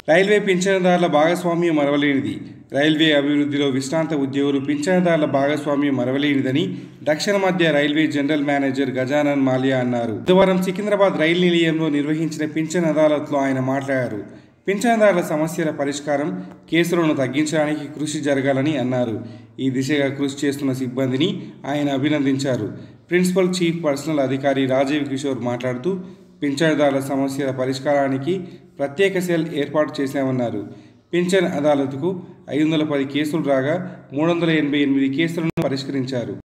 railway పింఛనుదారుల భాగస్వామ్యం మరవలేనిది railway అభివృద్ధిలో విశ్రాంత ఉద్యోగులు పింఛనుదారుల భాగస్వామ్యం మరవలేనిదని దక్షిణ మధ్య railway general manager Gajanan Mallya అన్నారు బుధవారం సికింద్రాబాద్ రైలు నిలయంలో నిర్వహించిన పింఛన్ అదాలత్లో ఆయన మాట్లాడారు పింఛన్దారుల సమస్యల పరిష్కారం కేసులను తగ్గించడానికి కృషి జరగాలని అన్నారు ఈ దిశగా కృషి చేస్తున్న సిబ్బందిని ఆయన అభినందించారు ప్రిన్సిపల్ చీఫ్ పర్సనల్ అధికారి రాజీవ్ కిషోర్ మాట్లాడుతూ పింఛన్దారుల సమస్యల పరిష్కారానికి ప్రత్యేక సెల్ ఏర్పాటు చేశామన్నారు పింఛన్ అదాలత్కు ఐదు వందల పది కేసులు రాగా మూడు వందల ఎనభై ఎనిమిది కేసులను పరిష్కరించారు